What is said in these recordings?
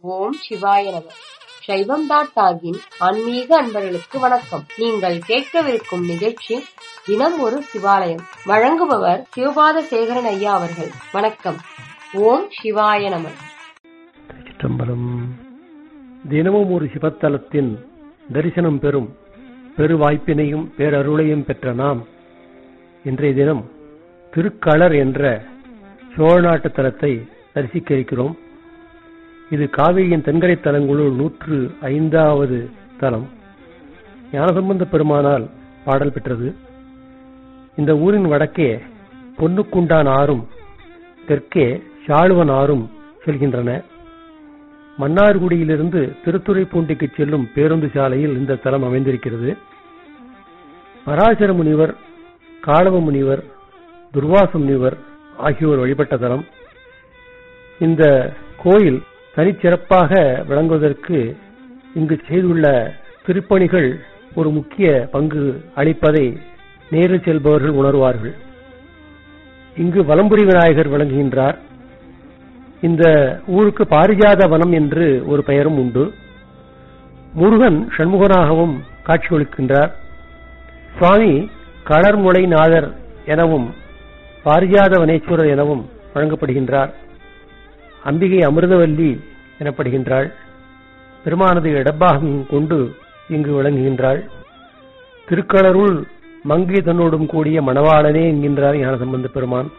ஓம் சிவாய நம சைவம் டாட் டாகின் ஆன்மீக அன்பர்களுக்கு வணக்கம் நீங்கள் கேட்கவிருக்கும் நிகழ்ச்சி தினம் ஒரு சிவாலயம் வழங்குபவர் சிவபாத சேகரன் ஐயா அவர்கள் வணக்கம் ஓம் சிவாய நம சிற்றம்பலம் தினமும் ஒரு சிவத்தலத்தின் தரிசனம் பெறும் பெருவாய்ப்பினையும் பேரருளையும் பெற்ற நாம் இன்றைய தினம் திருக்களர் என்ற சோழ நாட்டு தலத்தை தரிசிக்க இருக்கிறோம் இது காவிரியின் தென்கரை தலங்களுள் நூற்று ஐந்தாவது தலம் ஞானசம்பந்த பெருமானால் பாடல் பெற்றது இந்த ஊரின் வடக்கே பொன்னுக்குண்டான் ஆறும் தெற்கே சாளுவன் ஆறும் செல்கின்றன மன்னார்குடியிலிருந்து திருத்துறைப்பூண்டிக்கு செல்லும் பேருந்து சாலையில் இந்த தலம் அமைந்திருக்கிறது பராசர முனிவர் காளவ முனிவர் துர்வாச முனிவர் ஆகியோர் வழிபட்ட தலம் இந்த கோயில் தனிச்சிறப்பாக விளங்குவதற்கு இங்கு செய்துள்ள திருப்பணிகள் ஒரு முக்கிய பங்கு அளிப்பதை நேரில் செல்பவர்கள் உணர்வார்கள் இங்கு வலம்புரி விநாயகர் விளங்குகின்றார் இந்த ஊருக்கு பாரிஜாத வனம் என்று ஒரு பெயரும் உண்டு முருகன் சண்முகனாகவும் காட்சியளிக்கின்றார் சுவாமி களர்முளை நாதர் எனவும் பாரிஜாத வனேஸ்வரர் எனவும் வழங்கப்படுகின்றார் அம்பிகை அமிர்தவல்லி எனப்படுகின்றாள் பெருமானது இடப்பாகம் கொண்டு இங்கு விளங்குகின்றாள் திருக்களருள் மங்கை தன்னோடும் கூடிய மணவாளனே என்கின்றார் ஞானசம்பந்த பெருமான்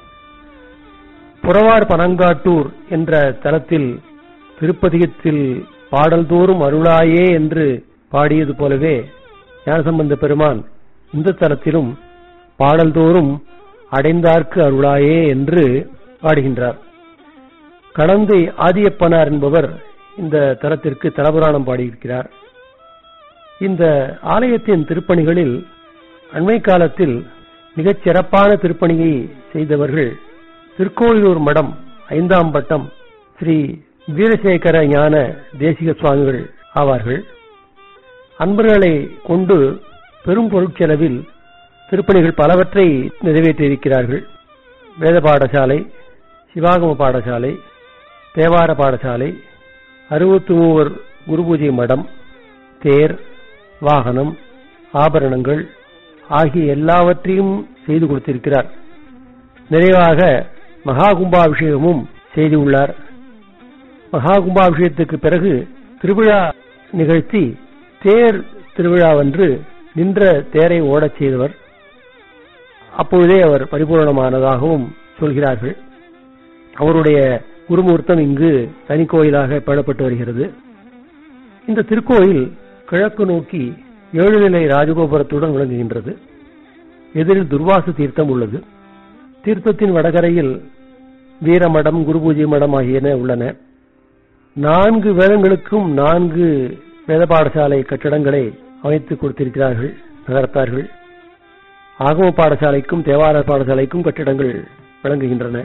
புறவார் பனங்காட்டூர் என்ற தலத்தில் திருப்பதிகத்தில் பாடல்தோறும் அருளாயே என்று பாடியது போலவே ஞானசம்பந்த பெருமான் இந்த தலத்திலும் பாடல்தோறும் அடைந்தார்க்கு அருளாயே என்று பாடுகின்றார் கடந்தை ஆதியப்பனார் என்பவர் இந்த தலத்திற்கு தலபுராணம் பாடியிருக்கிறார் இந்த ஆலயத்தின் திருப்பணிகளில் அண்மை காலத்தில் மிகச் சிறப்பான திருப்பணியை செய்தவர்கள் திருக்கோயிலூர் மடம் ஐந்தாம் பட்டம் ஸ்ரீ வீரசேகர ஞான தேசிக சுவாமிகள் ஆவார்கள் அன்பர்களை கொண்டு பெரும் பொருட்செலவில் திருப்பணிகள் பலவற்றை நிறைவேற்றியிருக்கிறார்கள் வேத பாடசாலை சிவாகம பாடசாலை தேவார பாடசாலை அறுபத்தி மூவர் குருபூஜை மடம் தேர் வாகனம் ஆபரணங்கள் ஆகிய எல்லாவற்றையும் செய்து கொடுத்திருக்கிறார் நிறைவாக மகா கும்பாபிஷேகமும் செய்துள்ளார் மகா கும்பாபிஷேகத்துக்கு பிறகு திருவிழா நிகழ்த்தி தேர் திருவிழாவன்று நின்ற தேரை ஓடச் செய்தவர் அப்பொழுதே அவர் பரிபூர்ணமானதாகவும் சொல்கிறார்கள் அவருடைய குருமூர்த்தம் இங்கு தனி கோயிலாக பேணப்பட்டு வருகிறது இந்த திருக்கோயில் கிழக்கு நோக்கி ஏழு நிலை ராஜகோபுரத்துடன் விளங்குகின்றது எதிரில் துர்வாச தீர்த்தம் உள்ளது தீர்த்தத்தின் வடகரையில் வீரமடம் குருபூஜை மடம் ஆகியன உள்ளன நான்கு வேதங்களுக்கும் நான்கு வேத பாடசாலை கட்டடங்களை அமைத்துக் கொடுத்திருக்கிறார்கள் நகரத்தார்கள் ஆகம பாடசாலைக்கும் தேவார பாடசாலைக்கும் கட்டிடங்கள் விளங்குகின்றன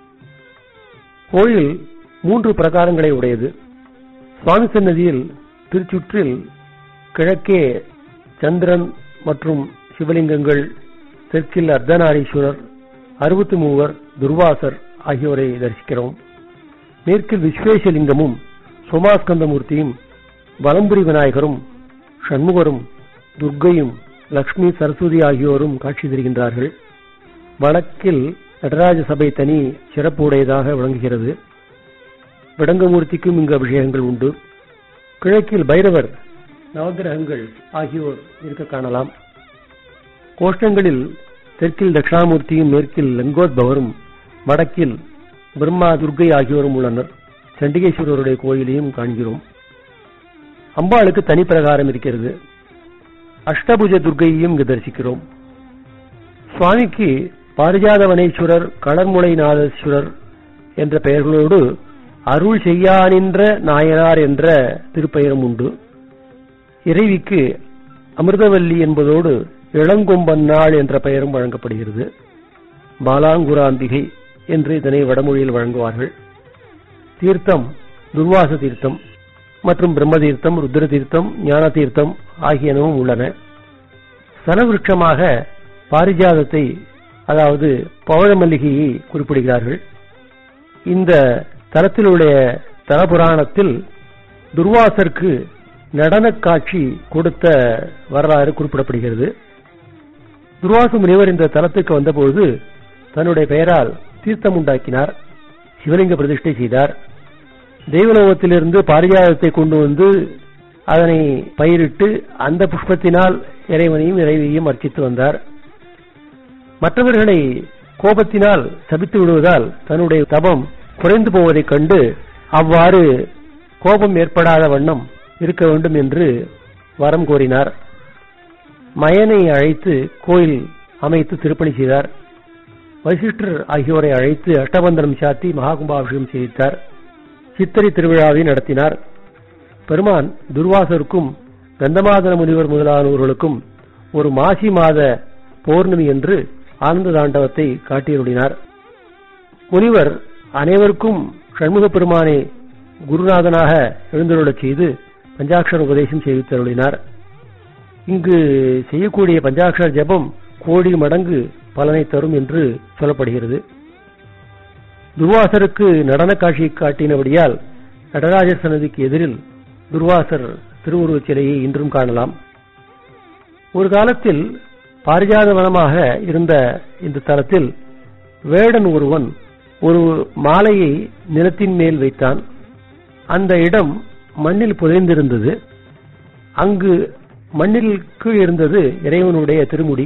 கோயில் மூன்று பிரகாரங்களை உடையது சுவாமி சன்னதியில் திருச்சுற்றில் கிழக்கே சந்திரன் மற்றும் சிவலிங்கங்கள் தெற்கில் அர்த்தநாரீஸ்வரர் அறுபத்தி மூவர் துர்வாசர் ஆகியோரை தரிசிக்கிறோம் மேற்கில் விஸ்வேசலிங்கமும் சோமாஸ்கந்தமூர்த்தியும் வலம்புரி விநாயகரும் சண்முகரும் துர்க்கையும் லக்ஷ்மி சரஸ்வதி ஆகியோரும் காட்சி தருகின்றார்கள் வடக்கில் நடராஜ சபை தனி சிறப்பு உடையதாக விளங்குகிறது விடங்கமூர்த்திக்கும் இங்கு அபிஷேகங்கள் உண்டு கிழக்கில் பைரவர் நவகிரகங்கள் ஆகியோர் இருக்க காணலாம் கோஷ்டங்களில் தெற்கில் தட்சிணாமூர்த்தியும் மேற்கில் லங்கோத்பவரும் வடக்கில் பிரம்மா துர்கை ஆகியோரும் உள்ளனர் சண்டிகேஸ்வரருடைய கோயிலையும் காண்கிறோம் அம்பாளுக்கு தனி பிரகாரம் இருக்கிறது அஷ்டபுஜ துர்கையையும் இங்கு தரிசிக்கிறோம் சுவாமிக்கு பாரிஜாதவனேஸ்வரர் களர்முளை நாதேஸ்வரர் என்ற பெயர்களோடு அருள் செய்யானின்ற நாயனார் என்ற திருப்பெயரும் உண்டு இறைவிக்கு அமிர்தவல்லி என்பதோடு இளங்கொம்பன்னாள் என்ற பெயரும் வழங்கப்படுகிறது பாலாங்குராம்பிகை என்று இதனை வடமொழியில் வழங்குவார்கள் தீர்த்தம் துர்வாச தீர்த்தம் மற்றும் பிரம்ம தீர்த்தம் ருத்ர தீர்த்தம் ஞான தீர்த்தம் ஆகியனவும் உள்ளன சனவிருட்சமாக பாரிஜாதத்தை அதாவது பவழ மல்லிகையை குறிப்பிடுகிறார்கள் இந்த தலத்தில் உள்ள தல புராணத்தில் துர்வாசருக்கு நடனக் காட்சி கொடுத்த வரலாறு குறிப்பிடப்படுகிறது துர்வாச முனிவர் இந்த தலத்துக்கு வந்தபோது தன்னுடைய பெயரால் தீர்த்தம் உண்டாக்கினார் சிவலிங்க பிரதிஷ்டை செய்தார் தெய்வலோகத்திலிருந்து பாரிஜாதத்தை கொண்டு வந்து அதனை பயிரிட்டு அந்த புஷ்பத்தினால் இறைவனையும் இறைவியையும் அர்ச்சித்து வந்தார் மற்றவர்களை கோபத்தினால் சபித்து விடுவதால் தன்னுடைய தபம் குறைந்து போவதைக் கண்டு அவ்வாறு கோபம் ஏற்படாத வண்ணம் இருக்க வேண்டும் என்று வரம் கோரினார் மயனை அழைத்து கோயில் அமைத்து திருப்பணி செய்தார் வசிஷ்டர் ஆகியோரை அழைத்து அஷ்டபந்தனம் சாத்தி மகாகும்பாபிஷேகம் செய்தார் சித்திரை திருவிழாவை நடத்தினார் பெருமான் துர்வாசருக்கும் கந்தமாதன முனிவர் முதலானவர்களுக்கும் ஒரு மாசி மாத பௌர்ணமி என்று ஆனந்த தாண்டவத்தை காட்டியருளினார் முனிவர் அனைவருக்கும் சண்முக பெருமானை குருநாதனாக எழுந்தருளச் செய்து பஞ்சாட்சர உபதேசம் செய்து தருளினார் இங்கு செய்யக்கூடிய பஞ்சாட்சர ஜபம் கோடி மடங்கு பலனை தரும் என்று சொல்லப்படுகிறது துர்வாசருக்கு நடன காட்சி காட்டினபடியால் நடராஜர் சன்னதிக்கு எதிரில் துர்வாசர் திருவுருவச் சிலையை இன்றும் காணலாம் ஒரு காலத்தில் பாரிஜாத வனமாக இருந்த இந்த தலத்தில் வேடன் ஒருவன் ஒரு மாலையை நிலத்தின் மேல் வைத்தான் அந்த இடம் மண்ணில் புதைந்திருந்தது அங்கு மண்ணில் கீழ் இருந்தது இறைவனுடைய திருமுடி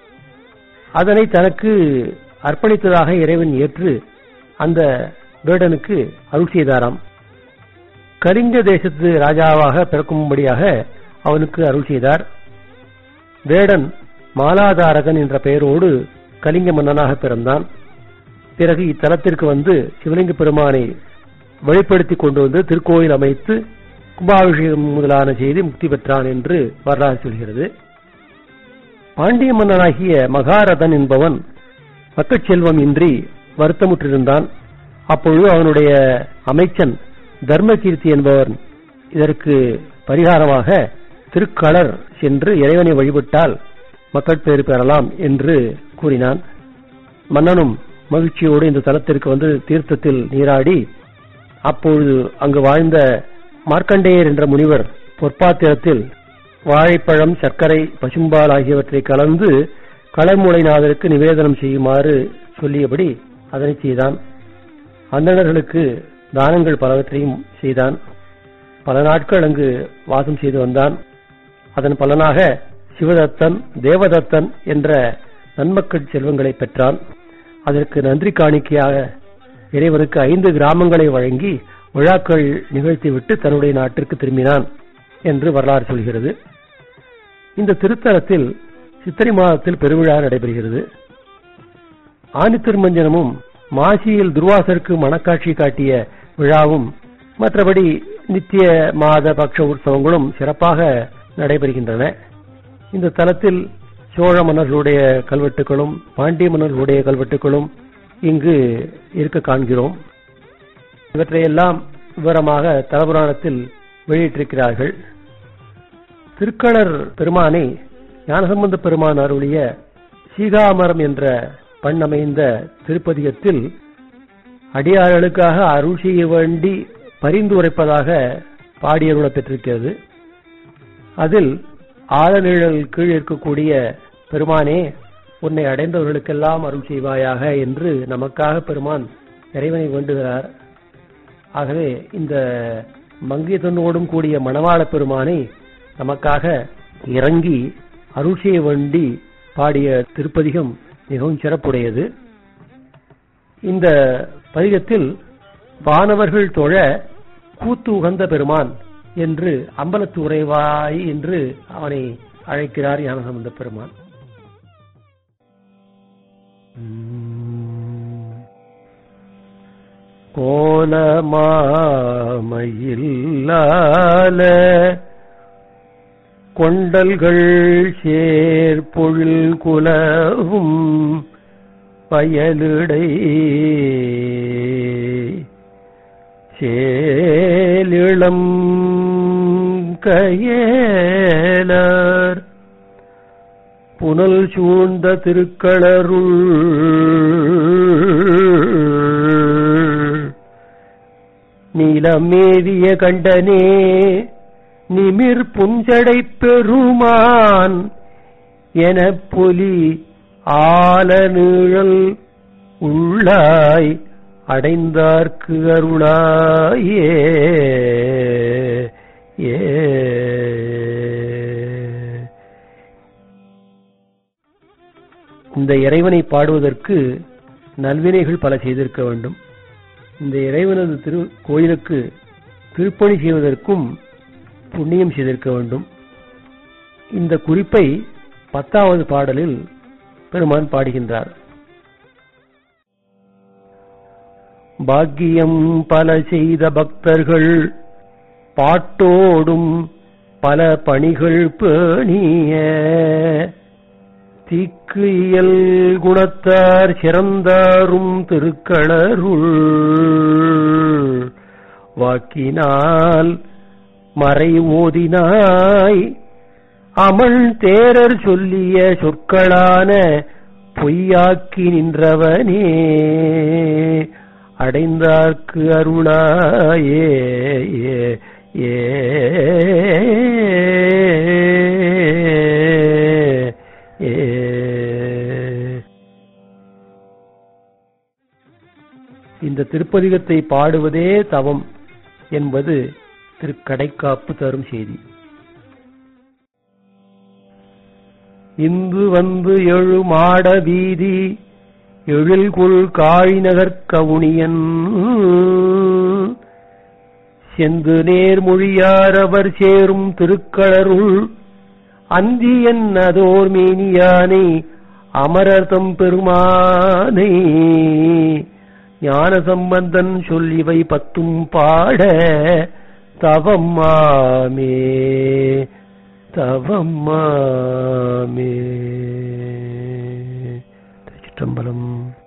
அதனை தனக்கு அர்ப்பணித்ததாக இறைவன் ஏற்று அந்த வேடனுக்கு அருள் செய்தாராம் கலிங்க தேசத்து ராஜாவாக பிறக்கும்படியாக அவனுக்கு அருள் செய்தார் வேடன் மாலாதாரகன் என்ற பெயரோடு கலிங்க மன்னனாக பிறந்தான் பிறகு இத்தலத்திற்கு வந்து சிவலிங்க பெருமானை வெளிப்படுத்தி கொண்டு வந்து திருக்கோயில் அமைத்து கும்பாபிஷேகம் முதலான செய்தி முக்தி பெற்றான் என்று வரலாறு சொல்கிறது பாண்டிய மன்னனாகிய மகாரதன் என்பவன் மக்கள் செல்வம் இன்றி வருத்தமுற்றிருந்தான் அப்பொழுது அவனுடைய அமைச்சன் தர்மகீர்த்தி என்பவன் இதற்கு பரிகாரமாக திருக்களர் சென்று இறைவனை வழிபட்டால் மக்கள் பேறு பெறலாம் என்று கூறினான் மன்னனும் மகிழ்ச்சியோடு இந்த தலத்திற்கு வந்து தீர்த்தத்தில் நீராடி அப்பொழுது அங்கு வாழ்ந்த மார்க்கண்டேயர் என்ற முனிவர் பொற்பாத்திரத்தில் வாழைப்பழம் சர்க்கரை பசும்பால் ஆகியவற்றை கலந்து களமுளைநாதருக்கு நிவேதனம் செய்யுமாறு சொல்லியபடி அதனை செய்தான் அந்தணர்களுக்கு தானங்கள் பலவற்றையும் செய்தான் பல நாட்கள் அங்கு வாசம் செய்து வந்தான் அதன் பலனாக சிவதத்தன் தேவதத்தன் என்ற நன்மக்கள் செல்வங்களை பெற்றான் அதற்கு நன்றி காணிக்கையாக இறைவனுக்கு ஐந்து கிராமங்களை வழங்கி விழாக்கள் நிகழ்த்திவிட்டு தன்னுடைய நாட்டிற்கு திரும்பினான் என்று வரலாறு சொல்கிறது இந்த திருத்தலத்தில் சித்திரை மாதத்தில் பெருவிழா நடைபெறுகிறது ஆனி திருமஞ்சனமும் மாசியில் துர்வாசருக்கு மணக்காட்சி காட்டிய விழாவும் மற்றபடி நித்திய மாத பக்ஷ உற்சவங்களும் சிறப்பாக நடைபெறுகின்றன இந்த தலத்தில் சோழ மன்னர்களுடைய கல்வெட்டுகளும் பாண்டிய மன்னர்களுடைய கல்வெட்டுகளும் இங்கு இருக்க காண்கிறோம் இவற்றையெல்லாம் விவரமாக தலபுராணத்தில் வெளியிட்டிருக்கிறார்கள் திருக்களர் பெருமானை ஞானசம்பந்த பெருமான் அருளிய சீகாமரம் என்ற பண்ணமைந்த திருப்பதிகத்தில் அடியார்களுக்காக அருள் செய்ய வேண்டி பரிந்துரைப்பதாக பாடியருள பெற்றிருக்கிறது அதில் ஆழநிழல் கீழ் இருக்கக்கூடிய பெருமானே உன்னை அடைந்தவர்களுக்கெல்லாம் அருள் செய்வாயாக என்று நமக்காக பெருமான் இறைவனை வேண்டுகிறார் ஆகவே இந்த மங்கியத்தனோடும் கூடிய மணவாள பெருமானை நமக்காக இறங்கி அருள் செய்ய வேண்டி பாடிய திருப்பதிகம் மிகவும் சிறப்புடையது இந்த பதிகத்தில் வானவர்கள் தொழ கூத்து உகந்த பெருமான் என்று அம்பலத்து உறைவாய் என்று அவனை அழைக்கிறார் ஞானசம்பந்த பெருமான் கோலமாமையில்லால கொண்டல்கள் சேர்பொழில் குலவும் பயலிடை சேலிளம் கையேலர் புனல் சூழ்ந்த திருக்களருள் நீல நிலமேவிய கண்டனே நிமிர் புஞ்சடை பெருமான் எனப் பொலி ஆல நீழல் உள்ளாய் அடைந்தார்க்கு அருளாயே ஏ இந்த இறைவனை பாடுவதற்கு நல்வினைகள் பல செய்திருக்க வேண்டும் இந்த இறைவனது திரு கோயிலுக்கு திருப்பணி செய்வதற்கும் புண்ணியம் செய்திருக்க வேண்டும் இந்த குறிப்பை பத்தாவது பாடலில் பெருமான் பாடுகின்றார் பாக்கியம் பல செய்த பக்தர்கள் பாட்டோடும் பல பணிகள் பேணிய தீக்கு இயல் குணத்தார் சிறந்தாரும் திருக்களருள் வாக்கினால் மறை ஓதினாய் அமள் தேரர் சொல்லிய சொற்களான பொய்யாக்கி நின்றவனே அடைந்தார்க்கு அருளாயே ஏ ஏ ஏ இந்த திருப்பதிகத்தை பாடுவதே தவம் என்பது திருக்கடைக்காப்பு தரும் செய்தி இந்து வந்து எழு மாட வீதி எழில்குள் காழிநகர் கவுனியன் செந்து நேர்மொழியார் அவர் சேரும் திருக்களருள் அந்தி என்னதோர் மேனியானை அமரர்தம் பெருமானை ஞான சம்பந்தன் சொல்லிவை பத்தும் பாட தவம்மாமே தவம்மாமே திருச்சிற்றம்பலம்